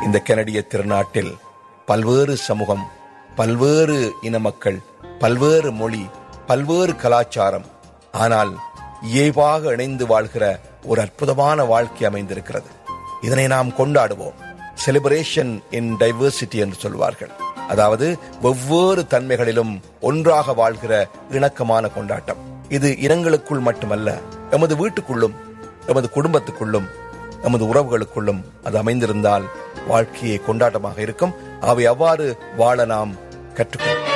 இந்த கனடிய திருநாட்டில் பல்வேறு சமூகம் பல்வேறு இன மக்கள் பல்வேறு மொழி பல்வேறு கலாச்சாரம் ஆனால் இயல்பாக இணைந்து வாழ்கிற ஒரு அற்புதமான வாழ்க்கை அமைந்திருக்கிறது இதனை நாம் கொண்டாடுவோம் செலிப்ரேஷன் இன் டைவர்சிட்டி என்று சொல்வார்கள் அதாவது வெவ்வேறு தன்மைகளிலும் ஒன்றாக வாழ்கிற இணக்கமான கொண்டாட்டம் இது இனங்களுக்குள் மட்டுமல்ல எமது வீட்டுக்குள்ளும் எமது குடும்பத்துக்குள்ளும் எமது உறவுகளுக்குள்ளும் அது அமைந்திருந்தால் வாழ்க்கையை கொண்டாட்டமாக இருக்கும் அவை அவ்வாறு வாழ நாம் கற்றுக்கொள்வோம்